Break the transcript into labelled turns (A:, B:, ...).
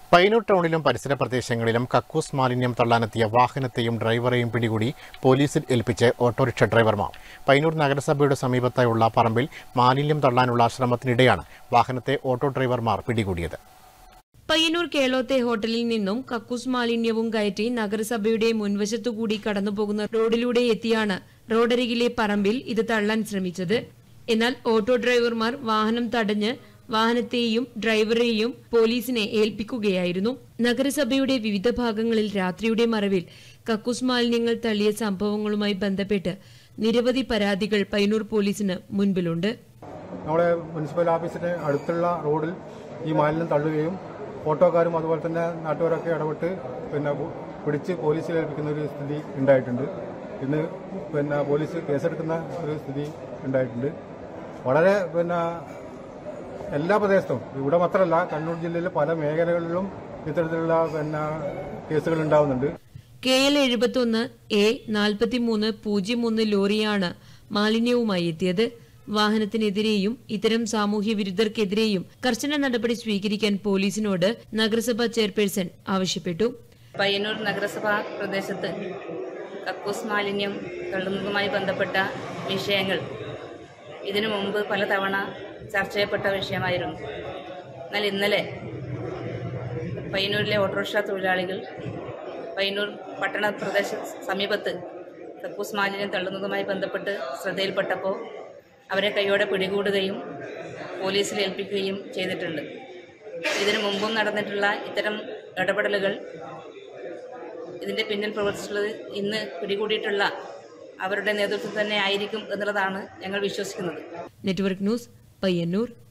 A: പയ്യന്നൂർ ടൗണിലും പരിസര പ്രദേശങ്ങളിലും കക്കൂസ് മാലിന്യം തള്ളാനെത്തിയ വാഹനത്തെയും ഡ്രൈവറെയും പിടികൂടി പോലീസിൽ ഏൽപ്പിച്ച് ഓട്ടോറിക്ഷ ഡ്രൈവർമാർ പയ്യന്നൂർ നഗരസഭയുടെ സമീപത്തായുള്ള പറമ്പിൽ മാലിന്യം തള്ളാനുള്ള ശ്രമത്തിനിടെയാണ് വാഹനത്തെ ഓട്ടോ ഡ്രൈവർമാർ പിടികൂടിയത്
B: പയ്യന്നൂർ കേളോത്തെ ഹോട്ടലിൽ നിന്നും കക്കൂസ് മാലിന്യവും കയറ്റി നഗരസഭയുടെ മുൻവശത്തുകൂടി കടന്നുപോകുന്ന റോഡിലൂടെ എത്തിയാണ് റോഡരികിലെ പറമ്പിൽ ഇത് തള്ളാൻ ശ്രമിച്ചത് എന്നാൽ ഓട്ടോ ഡ്രൈവർമാർ വാഹനം തടഞ്ഞ് വാഹനത്തെയും ഡ്രൈവറെയും പോലീസിനെ ഏൽപ്പിക്കുകയായിരുന്നു നഗരസഭയുടെ വിവിധ ഭാഗങ്ങളിൽ രാത്രിയുടെ മറവിൽ കക്കൂസ് മാലിന്യങ്ങൾ തള്ളിയ സംഭവങ്ങളുമായി ബന്ധപ്പെട്ട് നിരവധി പരാതികൾ പയ്യന്നൂർ പോലീസിന് മുൻപിലുണ്ട്
C: നമ്മുടെ മുനിസിപ്പൽ ഓഫീസിന് അടുത്തുള്ള റോഡിൽ ഈ മാലിന്യം തള്ളുകയും ഓട്ടോക്കാരും അതുപോലെ തന്നെ നാട്ടുകാരൊക്കെ ഇടപെട്ട് പിന്നെ പു- പിടിച്ച് പോലീസിൽ ഏൽപ്പിക്കുന്ന ഒരു സ്ഥിതി ഉണ്ടായിട്ടുണ്ട് ഇന്ന് പിന്നെ പോലീസ് കേസെടുക്കുന്ന ഒരു സ്ഥിതി ഉണ്ടായിട്ടുണ്ട് വളരെ പിന്നെ എല്ലാ പ്രദേശത്തും ഇവിടെ മാത്രമല്ല കണ്ണൂർ ജില്ലയിലെ പല മേഖലകളിലും ഇത്തരത്തിലുള്ള പിന്നെ കേസുകൾ ഉണ്ടാവുന്നുണ്ട്
B: കെ എൽ എഴുപത്തൊന്ന് എ നാൽപ്പത്തിമൂന്ന് പൂജ്യം ഒന്ന് ലോറിയാണ് മാലിന്യവുമായി എത്തിയത് വാഹനത്തിനെതിരെയും ഇത്തരം സാമൂഹ്യ വിരുദ്ധർക്കെതിരെയും കർശന നടപടി സ്വീകരിക്കാൻ പോലീസിനോട് നഗരസഭാ ചെയർപേഴ്സൺ ആവശ്യപ്പെട്ടു
D: പയ്യന്നൂർ നഗരസഭാ പ്രദേശത്ത് കക്കൂസ് മാലിന്യം തള്ളുന്നതുമായി ബന്ധപ്പെട്ട വിഷയങ്ങൾ ഇതിനു മുമ്പ് പലതവണ ചർച്ച ചെയ്യപ്പെട്ട വിഷയമായിരുന്നു എന്നാൽ ഇന്നലെ പയ്യന്നൂരിലെ ഓട്ടോറിക്ഷ തൊഴിലാളികൾ പയ്യന്നൂർ പട്ടണ പ്രദേശ സമീപത്ത് കക്കൂസ് മാലിന്യം തള്ളുന്നതുമായി ബന്ധപ്പെട്ട് ശ്രദ്ധയിൽപ്പെട്ടപ്പോൾ അവരെ കൈയോടെ പിടികൂടുകയും പോലീസിൽ ഏൽപ്പിക്കുകയും ചെയ്തിട്ടുണ്ട് ഇതിനു മുമ്പും നടന്നിട്ടുള്ള ഇത്തരം ഇടപെടലുകൾ ഇതിന്റെ പിന്നിൽ പ്രവർത്തിച്ചിട്ടുള്ളത് ഇന്ന് പിടികൂടിയിട്ടുള്ള അവരുടെ നേതൃത്വം തന്നെ ആയിരിക്കും എന്നുള്ളതാണ് ഞങ്ങൾ വിശ്വസിക്കുന്നത്
B: നെറ്റ്വർക്ക് ന്യൂസ് പയ്യന്നൂർ